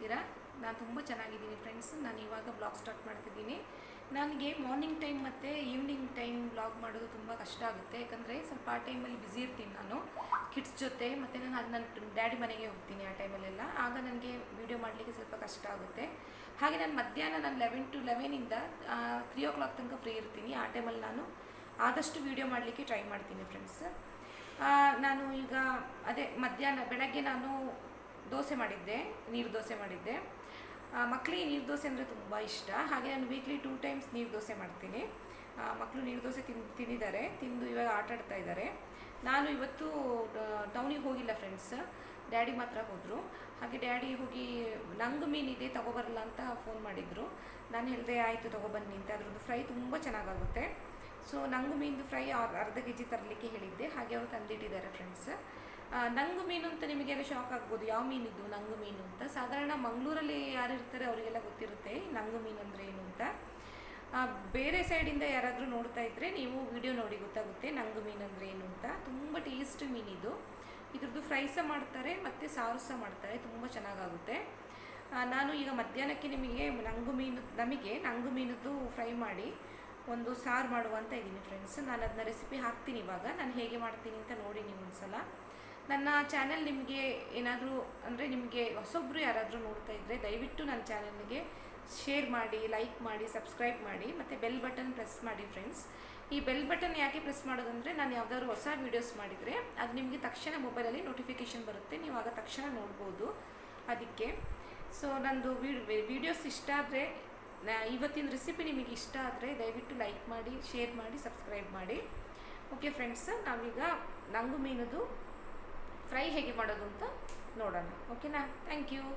ಹೇಗಿದ್ದೀರಾ ನಾನು ತುಂಬ ಚೆನ್ನಾಗಿದ್ದೀನಿ ಫ್ರೆಂಡ್ಸ್ ನಾನು ಇವಾಗ ಬ್ಲಾಗ್ ಸ್ಟಾರ್ಟ್ ಮಾಡ್ತಿದ್ದೀನಿ ನನಗೆ ಮಾರ್ನಿಂಗ್ ಟೈಮ್ ಮತ್ತು ಈವ್ನಿಂಗ್ ಟೈಮ್ ಬ್ಲಾಗ್ ಮಾಡೋದು ತುಂಬ ಕಷ್ಟ ಆಗುತ್ತೆ ಯಾಕಂದರೆ ಸ್ವಲ್ಪ ಆ ಟೈಮಲ್ಲಿ ಬ್ಯುಸಿ ಇರ್ತೀನಿ ನಾನು ಕಿಡ್ಸ್ ಜೊತೆ ಮತ್ತು ನಾನು ಅದು ನನ್ನ ಡ್ಯಾಡಿ ಮನೆಗೆ ಹೋಗ್ತೀನಿ ಆ ಟೈಮಲ್ಲೆಲ್ಲ ಆಗ ನನಗೆ ವೀಡಿಯೋ ಮಾಡಲಿಕ್ಕೆ ಸ್ವಲ್ಪ ಕಷ್ಟ ಆಗುತ್ತೆ ಹಾಗೆ ನಾನು ಮಧ್ಯಾಹ್ನ ನಾನು ಲೆವೆನ್ ಟು ಲೆವೆನಿಂದ ತ್ರೀ ಓ ಕ್ಲಾಕ್ ತನಕ ಫ್ರೀ ಇರ್ತೀನಿ ಆ ಟೈಮಲ್ಲಿ ನಾನು ಆದಷ್ಟು ವೀಡಿಯೋ ಮಾಡಲಿಕ್ಕೆ ಟ್ರೈ ಮಾಡ್ತೀನಿ ಫ್ರೆಂಡ್ಸ್ ನಾನು ಈಗ ಅದೇ ಮಧ್ಯಾಹ್ನ ಬೆಳಗ್ಗೆ ನಾನು ದೋಸೆ ಮಾಡಿದ್ದೆ ನೀರು ದೋಸೆ ಮಾಡಿದ್ದೆ ಆ, ಮಕ್ಕಳಿಗೆ ನೀರು ದೋಸೆ ಅಂದರೆ ತುಂಬ ಇಷ್ಟ ಹಾಗೆ ನಾನು ವೀಕ್ಲಿ ಟೂ ಟೈಮ್ಸ್ ನೀರು ದೋಸೆ ಮಾಡ್ತೀನಿ ಆ, ಮಕ್ಕಳು ನೀರು ದೋಸೆ ತಿನ್ ತಿಂದಿದ್ದಾರೆ ತಿಂದು ಇವಾಗ ಆಟ ಆಡ್ತಾ ಇದ್ದಾರೆ ನಾನು ಇವತ್ತು ಟೌನಿಗೆ ಹೋಗಿಲ್ಲ ಫ್ರೆಂಡ್ಸ್ ಡ್ಯಾಡಿ ಮಾತ್ರ ಹೋದರು ಹಾಗೆ ಡ್ಯಾಡಿ ಹೋಗಿ ನಂಗೆ ಮೀನಿದೆ ತಗೊಬರಲ್ಲ ಅಂತ ಫೋನ್ ಮಾಡಿದರು ನಾನು ಹೇಳಿದೆ ಆಯಿತು ತೊಗೊಬನ್ನಿ ಅಂತ ಅದ್ರದ್ದು ಫ್ರೈ ತುಂಬ ಚೆನ್ನಾಗಾಗುತ್ತೆ ಸೊ ನಂಗು ಮೀನು ಫ್ರೈ ಅರ್ಧ ಕೆ ಜಿ ತರಲಿಕ್ಕೆ ಹೇಳಿದ್ದೆ ಹಾಗೆ ಅವರು ತಂದಿಟ್ಟಿದ್ದಾರೆ ಫ್ರೆಂಡ್ಸ್ ನಂಗು ಮೀನು ಅಂತ ನಿಮಗೆಲ್ಲ ಶಾಕ್ ಆಗ್ಬೋದು ಯಾವ ಮೀನಿದ್ದು ನಂಗು ಮೀನು ಅಂತ ಸಾಧಾರಣ ಮಂಗಳೂರಲ್ಲಿ ಯಾರು ಇರ್ತಾರೆ ಅವರಿಗೆಲ್ಲ ಗೊತ್ತಿರುತ್ತೆ ಈ ನಂಗು ಮೀನು ಅಂದರೆ ಏನು ಅಂತ ಆ, ಬೇರೆ ಸೈಡಿಂದ ಯಾರಾದರೂ ನೋಡ್ತಾ ಇದ್ದರೆ ನೀವು ವಿಡಿಯೋ ನೋಡಿ ಗೊತ್ತಾಗುತ್ತೆ ನಂಗು ಮೀನು ಅಂದರೆ ಏನು ಅಂತ ತುಂಬ ಟೇಸ್ಟ್ ಮೀನಿದು ಇದ್ರದ್ದು ಫ್ರೈ ಸಹ ಮಾಡ್ತಾರೆ ಮತ್ತು ಸಾರು ಸಹ ಮಾಡ್ತಾರೆ ತುಂಬ ಚೆನ್ನಾಗಾಗುತ್ತೆ ಆ, ನಾನು ಈಗ ಮಧ್ಯಾಹ್ನಕ್ಕೆ ನಿಮಗೆ ನಂಗು ಮೀನು ನಮಗೆ ನಂಗು ಮೀನದ್ದು ಫ್ರೈ ಮಾಡಿ ಒಂದು ಸಾರು ಮಾಡುವ ಅಂತ ಇದ್ದೀನಿ ಫ್ರೆಂಡ್ಸ್ ನಾನು ಅದನ್ನ ರೆಸಿಪಿ ಹಾಕ್ತೀನಿ ಇವಾಗ ನಾನು ಹೇಗೆ ಮಾಡ್ತೀನಿ ಅಂತ ನೋಡಿ ನೀವು ಒಂದ್ಸಲ ನನ್ನ ಚಾನೆಲ್ ನಿಮಗೆ ಏನಾದರೂ ಅಂದರೆ ನಿಮಗೆ ಹೊಸೊಬ್ಬರು ಯಾರಾದರೂ ನೋಡ್ತಾ ಇದ್ದರೆ ದಯವಿಟ್ಟು ನನ್ನ ಚಾನಲ್ಗೆ ಶೇರ್ ಮಾಡಿ ಲೈಕ್ ಮಾಡಿ ಸಬ್ಸ್ಕ್ರೈಬ್ ಮಾಡಿ ಮತ್ತು ಬೆಲ್ ಬಟನ್ ಪ್ರೆಸ್ ಮಾಡಿ ಫ್ರೆಂಡ್ಸ್ ಈ ಬೆಲ್ ಬಟನ್ ಯಾಕೆ ಪ್ರೆಸ್ ಮಾಡೋದಂದರೆ ನಾನು ಯಾವ್ದಾದ್ರು ಹೊಸ ವೀಡಿಯೋಸ್ ಮಾಡಿದರೆ ಅದು ನಿಮಗೆ ತಕ್ಷಣ ಮೊಬೈಲಲ್ಲಿ ನೋಟಿಫಿಕೇಷನ್ ಬರುತ್ತೆ ನೀವು ಆಗ ತಕ್ಷಣ ನೋಡ್ಬೋದು ಅದಕ್ಕೆ ಸೊ ನಂದು ವೀಡಿಯೋಸ್ ಇಷ್ಟ ಆದರೆ ಇವತ್ತಿನ ರೆಸಿಪಿ ನಿಮಗೆ ಇಷ್ಟ ಆದರೆ ದಯವಿಟ್ಟು ಲೈಕ್ ಮಾಡಿ ಶೇರ್ ಮಾಡಿ ಸಬ್ಸ್ಕ್ರೈಬ್ ಮಾಡಿ ಓಕೆ ಫ್ರೆಂಡ್ಸ್ ನಾವೀಗ ನಂಗು ಮೀನದು ಫ್ರೈ ಹೇಗೆ ಮಾಡೋದು ಅಂತ ನೋಡೋಣ ಓಕೆನಾ ಥ್ಯಾಂಕ್ ಯು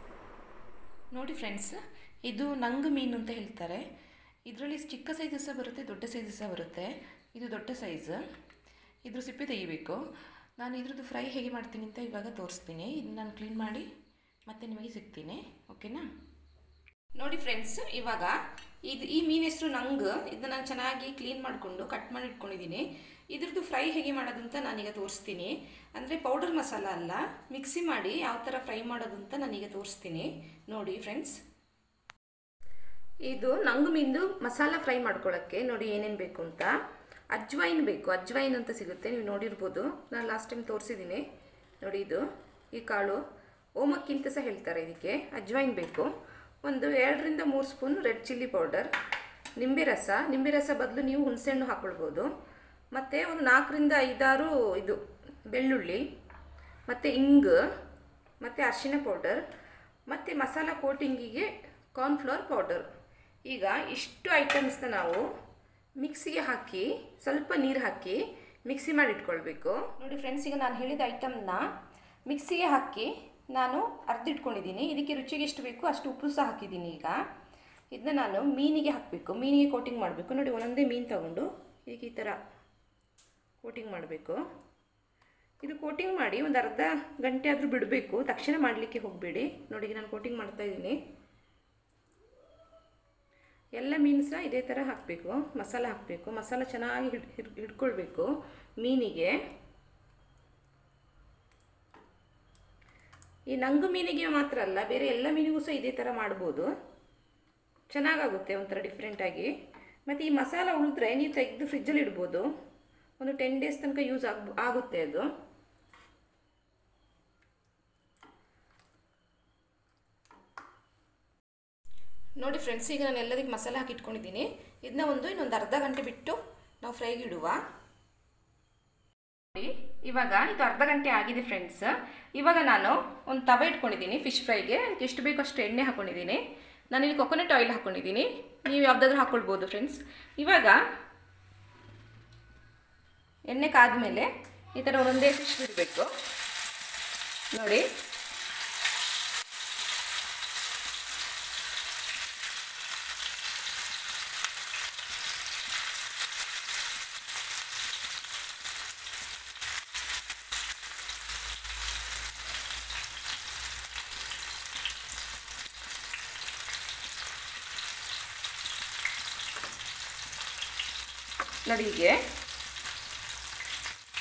ನೋಡಿ ಫ್ರೆಂಡ್ಸ್ ಇದು ನಂಗು ಮೀನು ಅಂತ ಹೇಳ್ತಾರೆ ಇದರಲ್ಲಿ ಚಿಕ್ಕ ಸೈಜ್ ಸಹ ಬರುತ್ತೆ ದೊಡ್ಡ ಸೈಜ್ ಸಹ ಬರುತ್ತೆ ಇದು ದೊಡ್ಡ ಸೈಜ್ ಇದ್ರ ಸಿಪ್ಪೆ ತೆಗಿಬೇಕು ನಾನು ಇದ್ರದ್ದು ಫ್ರೈ ಹೇಗೆ ಮಾಡ್ತೀನಿ ಅಂತ ಇವಾಗ ತೋರಿಸ್ತೀನಿ ಇದನ್ನ ನಾನು ಕ್ಲೀನ್ ಮಾಡಿ ಮತ್ತೆ ನಿಮಗೆ ಸಿಗ್ತೀನಿ ಓಕೆನಾ ನೋಡಿ ಫ್ರೆಂಡ್ಸ್ ಇವಾಗ ಇದು ಈ ಮೀನು ಹೆಸರು ನಂಗೆ ಇದನ್ನ ನಾನು ಚೆನ್ನಾಗಿ ಕ್ಲೀನ್ ಮಾಡಿಕೊಂಡು ಕಟ್ ಮಾಡಿ ಇಟ್ಕೊಂಡಿದ್ದೀನಿ ಇದ್ರದ್ದು ಫ್ರೈ ಹೇಗೆ ಮಾಡೋದು ಅಂತ ನಾನೀಗ ತೋರಿಸ್ತೀನಿ ಅಂದರೆ ಪೌಡರ್ ಮಸಾಲ ಅಲ್ಲ ಮಿಕ್ಸಿ ಮಾಡಿ ಯಾವ ಥರ ಫ್ರೈ ಮಾಡೋದು ಅಂತ ನಾನೀಗ ತೋರಿಸ್ತೀನಿ ನೋಡಿ ಫ್ರೆಂಡ್ಸ್ ಇದು ನಂಗು ಮೀನು ಮಸಾಲ ಫ್ರೈ ಮಾಡ್ಕೊಳ್ಳೋಕ್ಕೆ ನೋಡಿ ಏನೇನು ಬೇಕು ಅಂತ ಅಜ್ವೈನ್ ಬೇಕು ಅಜ್ವೈನ್ ಅಂತ ಸಿಗುತ್ತೆ ನೀವು ನೋಡಿರ್ಬೋದು ನಾನು ಲಾಸ್ಟ್ ಟೈಮ್ ತೋರಿಸಿದ್ದೀನಿ ನೋಡಿ ಇದು ಈ ಕಾಳು ಓಮಕ್ಕಿಂತ ಸಹ ಹೇಳ್ತಾರೆ ಇದಕ್ಕೆ ಅಜ್ವೈನ್ ಬೇಕು ಒಂದು ಎರಡರಿಂದ ಮೂರು ಸ್ಪೂನ್ ರೆಡ್ ಚಿಲ್ಲಿ ಪೌಡರ್ ನಿಂಬೆ ರಸ ನಿಂಬೆ ರಸ ಬದಲು ನೀವು ಹುಣಸೆಹಣ್ಣು ಹಾಕ್ಕೊಳ್ಬೋದು ಮತ್ತು ಒಂದು ನಾಲ್ಕರಿಂದ ಐದಾರು ಇದು ಬೆಳ್ಳುಳ್ಳಿ ಮತ್ತು ಇಂಗು ಮತ್ತು ಅರಿಶಿನ ಪೌಡರ್ ಮತ್ತು ಮಸಾಲ ಕೋಟಿಂಗಿಗೆ ಕಾರ್ನ್ಫ್ಲವರ್ ಪೌಡರ್ ಈಗ ಇಷ್ಟು ಐಟಮ್ಸ್ನ ನಾವು ಮಿಕ್ಸಿಗೆ ಹಾಕಿ ಸ್ವಲ್ಪ ನೀರು ಹಾಕಿ ಮಿಕ್ಸಿ ಮಾಡಿ ಇಟ್ಕೊಳ್ಬೇಕು ನೋಡಿ ಫ್ರೆಂಡ್ಸ್ ಈಗ ನಾನು ಹೇಳಿದ ಐಟಮ್ನ ಮಿಕ್ಸಿಗೆ ಹಾಕಿ ನಾನು ಅರ್ದಿಟ್ಕೊಂಡಿದ್ದೀನಿ ಇದಕ್ಕೆ ರುಚಿಗೆ ಎಷ್ಟು ಬೇಕು ಅಷ್ಟು ಉಪ್ಪು ಸಹ ಹಾಕಿದ್ದೀನಿ ಈಗ ಇದನ್ನ ನಾನು ಮೀನಿಗೆ ಹಾಕಬೇಕು ಮೀನಿಗೆ ಕೋಟಿಂಗ್ ಮಾಡಬೇಕು ನೋಡಿ ಒಂದೊಂದೇ ಮೀನು ತಗೊಂಡು ಈಗ ಈ ಥರ ಕೋಟಿಂಗ್ ಮಾಡಬೇಕು ಇದು ಕೋಟಿಂಗ್ ಮಾಡಿ ಒಂದು ಅರ್ಧ ಗಂಟೆ ಆದರೂ ಬಿಡಬೇಕು ತಕ್ಷಣ ಮಾಡಲಿಕ್ಕೆ ಹೋಗಬೇಡಿ ನೋಡಿ ಈಗ ನಾನು ಕೋಟಿಂಗ್ ಮಾಡ್ತಾ ಇದ್ದೀನಿ ಎಲ್ಲ ಮೀನು ಸಹ ಇದೇ ಥರ ಹಾಕಬೇಕು ಮಸಾಲ ಹಾಕಬೇಕು ಮಸಾಲ ಚೆನ್ನಾಗಿ ಹಿಡ್ ಹಿಡ್ ಹಿಡ್ಕೊಳ್ಬೇಕು ಮೀನಿಗೆ ಈ ನಂಗು ಮೀನಿಗೆ ಮಾತ್ರ ಅಲ್ಲ ಬೇರೆ ಎಲ್ಲ ಮೀನಿಗೂ ಸಹ ಇದೇ ಥರ ಮಾಡ್ಬೋದು ಚೆನ್ನಾಗಾಗುತ್ತೆ ಒಂಥರ ಡಿಫ್ರೆಂಟಾಗಿ ಮತ್ತು ಈ ಮಸಾಲ ಉಳಿದ್ರೆ ನೀವು ತೆಗೆದು ಫ್ರಿಜ್ಜಲ್ಲಿ ಇಡ್ಬೋದು ಒಂದು ಟೆನ್ ಡೇಸ್ ತನಕ ಯೂಸ್ ಆಗ್ ಆಗುತ್ತೆ ಅದು ನೋಡಿ ಫ್ರೆಂಡ್ಸ್ ಈಗ ನಾನು ಎಲ್ಲದಕ್ಕೆ ಮಸಾಲೆ ಹಾಕಿ ಇಟ್ಕೊಂಡಿದ್ದೀನಿ ಇದನ್ನ ಒಂದು ಇನ್ನೊಂದು ಅರ್ಧ ಗಂಟೆ ಬಿಟ್ಟು ನಾವು ಫ್ರೈಗೆ ಇಡುವ ನೋಡಿ ಇವಾಗ ಇದು ಅರ್ಧ ಗಂಟೆ ಆಗಿದೆ ಫ್ರೆಂಡ್ಸ್ ಇವಾಗ ನಾನು ಒಂದು ತವೆ ಇಟ್ಕೊಂಡಿದ್ದೀನಿ ಫಿಶ್ ಫ್ರೈಗೆ ಅದಕ್ಕೆ ಎಷ್ಟು ಬೇಕೋ ಅಷ್ಟು ಎಣ್ಣೆ ಹಾಕ್ಕೊಂಡಿದ್ದೀನಿ ನಾನಿಲ್ಲಿ ಕೊಕೊನಟ್ ಆಯಿಲ್ ಹಾಕ್ಕೊಂಡಿದ್ದೀನಿ ನೀವು ಯಾವುದಾದ್ರೂ ಹಾಕ್ಕೊಳ್ಬೋದು ಫ್ರೆಂಡ್ಸ್ ಇವಾಗ ಎಣ್ಣೆ ಕಾದ್ಮೇಲೆ ಈ ಥರ ಒಂದೊಂದೇ ಫಿಶ್ ಬಿಡಬೇಕು ನೋಡಿ ನೋಡಿ ಹೀಗೆ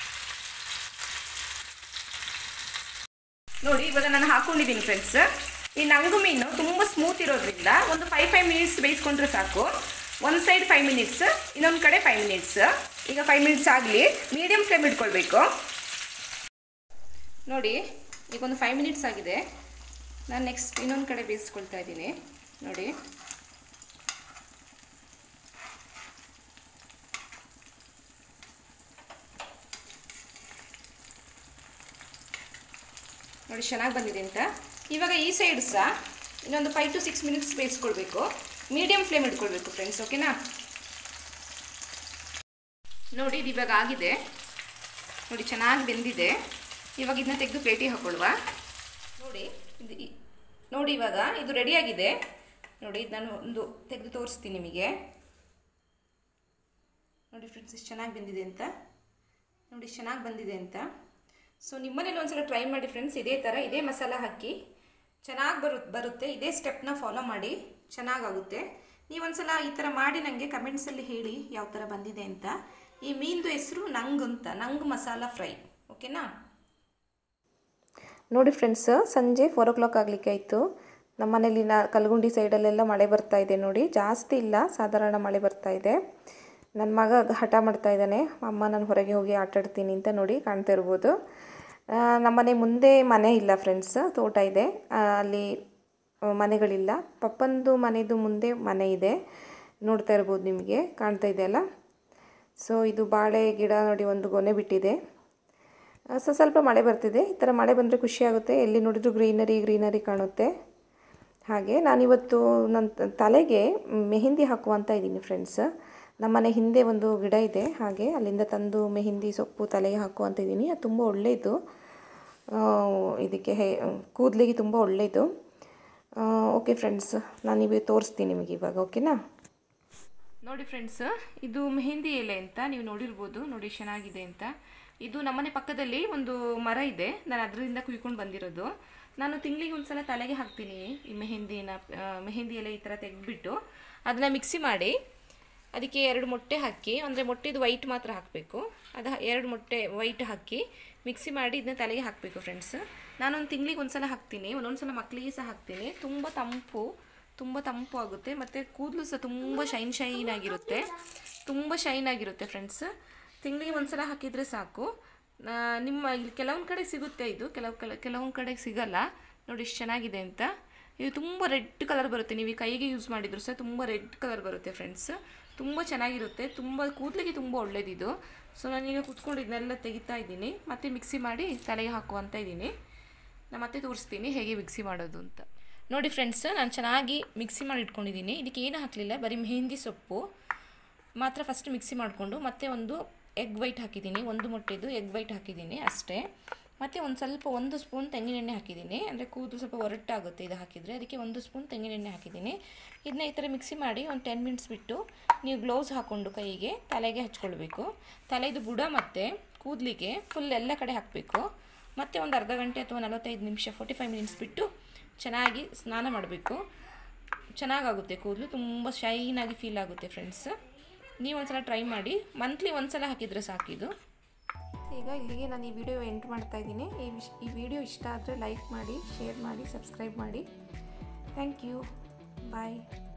ನೋಡಿ ಇವಾಗ ನಾನು ಹಾಕೊಂಡಿದ್ದೀನಿ ಫ್ರೆಂಡ್ಸ್ ಈ ನಂಗು ಮೀನು ತುಂಬ ಸ್ಮೂತ್ ಇರೋದ್ರಿಂದ ಒಂದು ಫೈವ್ ಫೈವ್ ಮಿನಿಟ್ಸ್ ಬೇಯಿಸ್ಕೊಂಡ್ರೆ ಸಾಕು ಒಂದು ಸೈಡ್ ಫೈವ್ ಮಿನಿಟ್ಸ್ ಇನ್ನೊಂದು ಕಡೆ ಫೈವ್ ಮಿನಿಟ್ಸ್ ಈಗ ಫೈವ್ ಮಿನಿಟ್ಸ್ ಆಗಲಿ ಮೀಡಿಯಮ್ ಫ್ಲೇಮ್ ಇಟ್ಕೊಳ್ಬೇಕು ನೋಡಿ ಈಗ ಒಂದು ಫೈವ್ ಮಿನಿಟ್ಸ್ ಆಗಿದೆ ನಾನು ನೆಕ್ಸ್ಟ್ ಇನ್ನೊಂದು ಕಡೆ ಬೇಯಿಸ್ಕೊಳ್ತಾ ಇದ್ದೀನಿ ನೋಡಿ ನೋಡಿ ಚೆನ್ನಾಗಿ ಬಂದಿದೆ ಅಂತ ಇವಾಗ ಈ ಸೈಡ್ ಸಹ ಇನ್ನೊಂದು ಫೈವ್ ಟು ಸಿಕ್ಸ್ ಮಿನಿಟ್ಸ್ ಬೇಯಿಸ್ಕೊಳ್ಬೇಕು ಮೀಡಿಯಮ್ ಫ್ಲೇಮ್ ಇಟ್ಕೊಳ್ಬೇಕು ಫ್ರೆಂಡ್ಸ್ ಓಕೆನಾ ನೋಡಿ ಇದು ಇವಾಗ ಆಗಿದೆ ನೋಡಿ ಚೆನ್ನಾಗಿ ಬೆಂದಿದೆ ಇವಾಗ ಇದನ್ನ ತೆಗೆದು ಪ್ಲೇಟಿಗೆ ಹಾಕೊಳ್ಳುವ ನೋಡಿ ಇದು ಇ- ನೋಡಿ ಇವಾಗ ಇದು ರೆಡಿಯಾಗಿದೆ ನೋಡಿ ಇದು ನಾನು ಒಂದು ತೆಗೆದು ತೋರಿಸ್ತೀನಿ ನಿಮಗೆ ನೋಡಿ ಫ್ರೆಂಡ್ಸ್ ಇಷ್ಟು ಚೆನ್ನಾಗಿ ಬಂದಿದೆ ಅಂತ ನೋಡಿ ಇಷ್ಟು ಚೆನ್ನಾಗಿ ಬಂದಿದೆ ಅಂತ ಸೊ ನಿಮ್ಮನೇಲಿ ಒಂದ್ಸಲ ಟ್ರೈ ಮಾಡಿ ಫ್ರೆಂಡ್ಸ್ ಇದೇ ಥರ ಇದೇ ಮಸಾಲ ಹಾಕಿ ಚೆನ್ನಾಗಿ ಬರು ಬರುತ್ತೆ ಇದೇ ಸ್ಟೆಪ್ನ ಫಾಲೋ ಮಾಡಿ ಚೆನ್ನಾಗಾಗುತ್ತೆ ನೀವೊಂದ್ಸಲ ಈ ಥರ ಮಾಡಿ ನನಗೆ ಕಮೆಂಟ್ಸಲ್ಲಿ ಹೇಳಿ ಯಾವ ಥರ ಬಂದಿದೆ ಅಂತ ಈ ಮೀನ್ದು ಹೆಸರು ನಂಗ್ ಅಂತ ನಂಗ್ ಮಸಾಲ ಫ್ರೈ ಓಕೆನಾ ನೋಡಿ ಫ್ರೆಂಡ್ಸ್ ಸಂಜೆ ಫೋರ್ ಓ ಕ್ಲಾಕ್ ಆಗಲಿಕ್ಕೆ ಆಯಿತು ನಮ್ಮ ಮನೇಲಿ ನಾ ಕಲ್ಗುಂಡಿ ಸೈಡಲ್ಲೆಲ್ಲ ಮಳೆ ಬರ್ತಾ ಇದೆ ನೋಡಿ ಜಾಸ್ತಿ ಇಲ್ಲ ಸಾಧಾರಣ ಮಳೆ ಬರ್ತಾ ಇದೆ ನನ್ನ ಮಗ ಹಠ ಮಾಡ್ತಾ ಇದ್ದಾನೆ ಅಮ್ಮ ನಾನು ಹೊರಗೆ ಹೋಗಿ ಆಟ ಆಡ್ತೀನಿ ಅಂತ ನೋಡಿ ಕಾಣ್ತಾ ಇರ್ಬೋದು ಆ, ನಮ್ಮನೆ ಮುಂದೆ ಮನೆ ಇಲ್ಲ ಫ್ರೆಂಡ್ಸ್ ತೋಟ ಇದೆ ಆ, ಅಲ್ಲಿ ಆ, ಮನೆಗಳಿಲ್ಲ ಪಪ್ಪಂದು ಮನೆದು ಮುಂದೆ ಮನೆ ಇದೆ ನೋಡ್ತಾ ಇರ್ಬೋದು ನಿಮಗೆ ಕಾಣ್ತಾ ಇದೆ ಅಲ್ಲ ಸೊ ಇದು ಬಾಳೆ ಗಿಡ ನೋಡಿ ಒಂದು ಗೊನೆ ಬಿಟ್ಟಿದೆ ಆ, ಸೊ ಸ್ವಲ್ಪ ಮಳೆ ಬರ್ತಿದೆ ಈ ಥರ ಮಳೆ ಬಂದರೆ ಖುಷಿಯಾಗುತ್ತೆ ಎಲ್ಲಿ ನೋಡಿದ್ರು ಗ್ರೀನರಿ ಗ್ರೀನರಿ ಕಾಣುತ್ತೆ ಹಾಗೆ ನಾನಿವತ್ತು ನನ್ನ ತ- ತಲೆಗೆ ಮೆಹಂದಿ ಹಾಕುವಂತ ಇದ್ದೀನಿ ಫ್ರೆಂಡ್ಸ್ ನಮ್ಮನೆ ಹಿಂದೆ ಒಂದು ಗಿಡ ಇದೆ ಹಾಗೆ ಅಲ್ಲಿಂದ ತಂದು ಮೆಹಂದಿ ಸೊಪ್ಪು ತಲೆಗೆ ಹಾಕುವಂತ ಇದ್ದೀನಿ ಅದು ತುಂಬ ಒಳ್ಳೆಯದು ಆ, ಇದಕ್ಕೆ ಹೇ ಕೂದಲಿಗೆ ತುಂಬ ಒಳ್ಳೆಯದು ಓಕೆ ಫ್ರೆಂಡ್ಸ್ ನಾನು ನಿಮಗೆ ತೋರಿಸ್ತೀನಿ ನಿಮಗೆ ಇವಾಗ ಓಕೆನಾ ನೋಡಿ ಫ್ರೆಂಡ್ಸ್ ಇದು ಮೆಹಂದಿ ಎಲೆ ಅಂತ ನೀವು ನೋಡಿರ್ಬೋದು ನೋಡಿ ಚೆನ್ನಾಗಿದೆ ಅಂತ ಇದು ನಮ್ಮನೆ ಪಕ್ಕದಲ್ಲಿ ಒಂದು ಮರ ಇದೆ ನಾನು ಅದರಿಂದ ಕುಯ್ಕೊಂಡು ಬಂದಿರೋದು ನಾನು ತಿಂಗಳಿಗೆ ಒಂದ್ಸಲ ತಲೆಗೆ ಹಾಕ್ತೀನಿ ಈ ಮೆಹಂದಿನ ಆ, ಮೆಹಂದಿ ಎಲೆ ಈ ಥರ ತೆಗೆದ್ಬಿಟ್ಟು ಅದನ್ನು ಮಿಕ್ಸಿ ಮಾಡಿ ಅದಕ್ಕೆ ಎರಡು ಮೊಟ್ಟೆ ಹಾಕಿ ಅಂದರೆ ಮೊಟ್ಟೆದು ವೈಟ್ ಮಾತ್ರ ಹಾಕಬೇಕು ಅದು ಹ- ಎರಡು ಮೊಟ್ಟೆ ವೈಟ್ ಹಾಕಿ ಮಿಕ್ಸಿ ಮಾಡಿ ಇದನ್ನ ತಲೆಗೆ ಹಾಕಬೇಕು ಫ್ರೆಂಡ್ಸ್ ನಾನೊಂದು ತಿಂಗಳಿಗೆ ಒಂದ್ಸಲ ಹಾಕ್ತೀನಿ ಒಂದೊಂದು ಸಲ ಮಕ್ಕಳಿಗೆ ಸಹ ಹಾಕ್ತೀನಿ ತುಂಬ ತಂಪು ತುಂಬ ತಂಪು ಆಗುತ್ತೆ ಮತ್ತು ಕೂದಲು ಸಹ ತುಂಬ ಶೈನ್ ಶೈನ್ ಆಗಿರುತ್ತೆ ತುಂಬ ಶೈನ್ ಆಗಿರುತ್ತೆ ಫ್ರೆಂಡ್ಸ್ ತಿಂಗಳಿಗೆ ಒಂದ್ಸಲ ಹಾಕಿದರೆ ಸಾಕು ಆ, ನಿಮ್ಮ ಇಲ್ಲಿ ಕೆಲವೊಂದು ಕಡೆ ಸಿಗುತ್ತೆ ಇದು ಕೆಲವು ಕೆಲ ಕೆಲವೊಂದು ಕಡೆ ಸಿಗಲ್ಲ ನೋಡಿ ಎಷ್ಟು ಚೆನ್ನಾಗಿದೆ ಅಂತ ಇದು ತುಂಬ ರೆಡ್ ಕಲರ್ ಬರುತ್ತೆ ನೀವು ಈ ಕೈಗೆ ಯೂಸ್ ಮಾಡಿದ್ರು ಸಹ ತುಂಬ ರೆಡ್ ಕಲರ್ ಬರುತ್ತೆ ಫ್ರೆಂಡ್ಸ್ ತುಂಬ ಚೆನ್ನಾಗಿರುತ್ತೆ ತುಂಬ ಕೂದಲಿಗೆ ತುಂಬ ಒಳ್ಳೇದಿದು ಸೊ ನಾನೀಗ ಕುತ್ಕೊಂಡು ಇದನ್ನೆಲ್ಲ ತೆಗಿತಾ ಇದ್ದೀನಿ ಮತ್ತೆ ಮಿಕ್ಸಿ ಮಾಡಿ ತಲೆಗೆ ಹಾಕುವಂತ ಇದ್ದೀನಿ ನಾನು ಮತ್ತೆ ತೋರಿಸ್ತೀನಿ ಹೇಗೆ ಮಿಕ್ಸಿ ಮಾಡೋದು ಅಂತ ನೋಡಿ ಫ್ರೆಂಡ್ಸ್ ನಾನು ಚೆನ್ನಾಗಿ ಮಿಕ್ಸಿ ಮಾಡಿ ಇಟ್ಕೊಂಡಿದ್ದೀನಿ ಇದಕ್ಕೆ ಏನು ಹಾಕಲಿಲ್ಲ ಬರೀ ಮೆಹಂದಿ ಸೊಪ್ಪು ಮಾತ್ರ ಫಸ್ಟ್ ಮಿಕ್ಸಿ ಮಾಡಿಕೊಂಡು ಮತ್ತೆ ಒಂದು ಎಗ್ ವೈಟ್ ಹಾಕಿದ್ದೀನಿ ಒಂದು ಮೊಟ್ಟೆದು ಎಗ್ ವೈಟ್ ಹಾಕಿದ್ದೀನಿ ಅಷ್ಟೇ ಮತ್ತು ಒಂದು ಸ್ವಲ್ಪ ಒಂದು ಸ್ಪೂನ್ ತೆಂಗಿನೆಣ್ಣೆ ಹಾಕಿದ್ದೀನಿ ಅಂದರೆ ಕೂದಲು ಸ್ವಲ್ಪ ಒರಟಾಗುತ್ತೆ ಇದು ಹಾಕಿದರೆ ಅದಕ್ಕೆ ಒಂದು ಸ್ಪೂನ್ ತೆಂಗಿನೆಣ್ಣೆ ಹಾಕಿದ್ದೀನಿ ಇದನ್ನ ಈ ಥರ ಮಿಕ್ಸಿ ಮಾಡಿ ಒಂದು ಟೆನ್ ಮಿನಿಟ್ಸ್ ಬಿಟ್ಟು ನೀವು ಗ್ಲೌಸ್ ಹಾಕ್ಕೊಂಡು ಕೈಗೆ ತಲೆಗೆ ಹಚ್ಕೊಳ್ಬೇಕು ತಲೆದು ಬುಡ ಮತ್ತು ಕೂದಲಿಗೆ ಫುಲ್ ಎಲ್ಲ ಕಡೆ ಹಾಕಬೇಕು ಮತ್ತು ಒಂದು ಅರ್ಧ ಗಂಟೆ ಅಥವಾ ನಲವತ್ತೈದು ನಿಮಿಷ ಫೋರ್ಟಿ ಫೈವ್ ಮಿನಿಟ್ಸ್ ಬಿಟ್ಟು ಚೆನ್ನಾಗಿ ಸ್ನಾನ ಮಾಡಬೇಕು ಚೆನ್ನಾಗಾಗುತ್ತೆ ಕೂದಲು ತುಂಬ ಶೈನಾಗಿ ಫೀಲ್ ಆಗುತ್ತೆ ಫ್ರೆಂಡ್ಸ್ ನೀವು ಒಂದ್ಸಲ ಟ್ರೈ ಮಾಡಿ ಮಂತ್ಲಿ ಒಂದ್ಸಲ ಹಾಕಿದರೆ ಸಾಕಿದು ಈಗ ಇಲ್ಲಿಗೆ ನಾನು ಈ ವಿಡಿಯೋ ಎಂಟ್ ಮಾಡ್ತಾ ಇದ್ದೀನಿ ಈ ವಿಶ್ ಈ ವಿಡಿಯೋ ಇಷ್ಟ ಆದರೆ ಲೈಕ್ ಮಾಡಿ ಶೇರ್ ಮಾಡಿ ಸಬ್ಸ್ಕ್ರೈಬ್ ಮಾಡಿ ಥ್ಯಾಂಕ್ ಯು ಬಾಯ್